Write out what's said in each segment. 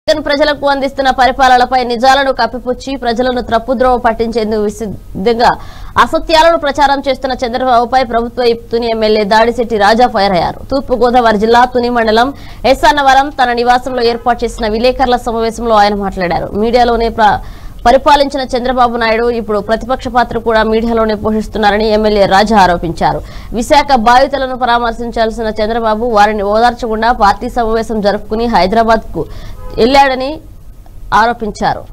జగన్ ప్రజలకు అందిస్తున్న పరిపాలనపై నిజాలను కప్పిపుచ్చి ప్రజలను త్రప్పుద్రోవ పట్టించేందుకు విసిద్ధంగా అసత్యాలను ప్రచారం చేస్తున్న చంద్రబాబుపై ప్రభుత్వ తుని ఎమ్మెల్యే దాడిశెట్టి రాజా ఫైర్ అయ్యారు తూర్పు గోదావరి జిల్లా తుని మండలం ఎస్ అన్నవరం తన నివాసంలో ఏర్పాటు చేసిన విలేకరుల సమావేశంలో ఆయన మాట్లాడారు మీడియాలోనే ప్ర- పరిపాలించిన చంద్రబాబు నాయుడు ఇప్పుడు ప్రతిపక్ష పాత్ర కూడా మీడియాలోనే పోషిస్తున్నారని ఎమ్మెల్యే రాజా ఆరోపించారు విశాఖ బాధితులను పరామర్శించాల్సిన చంద్రబాబు వారిని ఓదార్చకుండా పార్టీ సమావేశం జరుపుకుని హైదరాబాద్ కు వెళ్లాడని ఆరోపించారు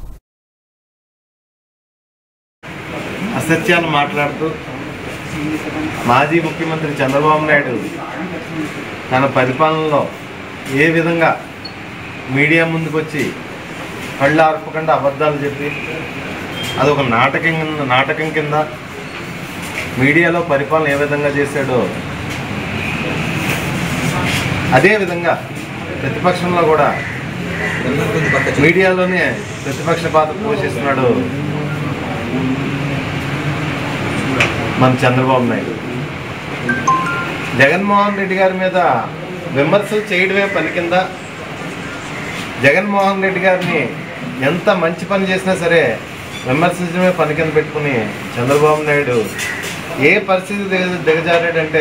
అసత్యాలు మాట్లాడుతూ మాజీ ముఖ్యమంత్రి చంద్రబాబు నాయుడు తన పరిపాలనలో ఏ విధంగా మీడియా ముందుకు వచ్చి కళ్ళు ఆర్పకుండా అబద్ధాలు చెప్పి అది ఒక నాటకం కింద నాటకం కింద మీడియాలో పరిపాలన ఏ విధంగా చేశాడో అదే విధంగా ప్రతిపక్షంలో కూడా మీడియాలోనే ప్రతిపక్ష పాత్ర పోషిస్తున్నాడు మన చంద్రబాబు నాయుడు జగన్మోహన్ రెడ్డి గారి మీద విమర్శలు చేయడమే పని కింద జగన్మోహన్ రెడ్డి గారిని ఎంత మంచి పని చేసినా సరే విమర్శించడమే పని కింద పెట్టుకుని చంద్రబాబు నాయుడు ఏ పరిస్థితి దిగ దిగజారాడంటే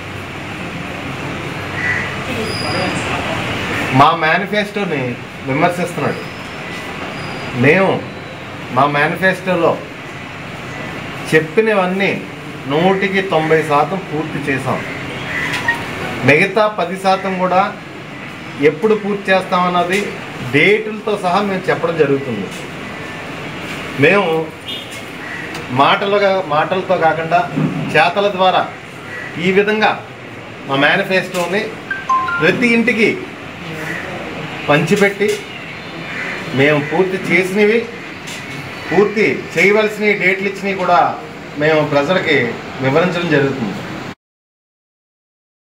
మా మేనిఫెస్టోని విమర్శిస్తున్నాడు మేము మా మేనిఫెస్టోలో చెప్పినవన్నీ నూటికి తొంభై శాతం పూర్తి చేసాం మిగతా పది శాతం కూడా ఎప్పుడు పూర్తి చేస్తామన్నది డేటులతో సహా మేము చెప్పడం జరుగుతుంది మేము మాటలుగా మాటలతో కాకుండా చేతల ద్వారా ఈ విధంగా మా మేనిఫెస్టోని ప్రతి ఇంటికి పంచిపెట్టి మేము పూర్తి చేసినవి పూర్తి చేయవలసిన డేట్లు ఇచ్చినవి కూడా మేము ప్రజలకి వివరించడం జరుగుతుంది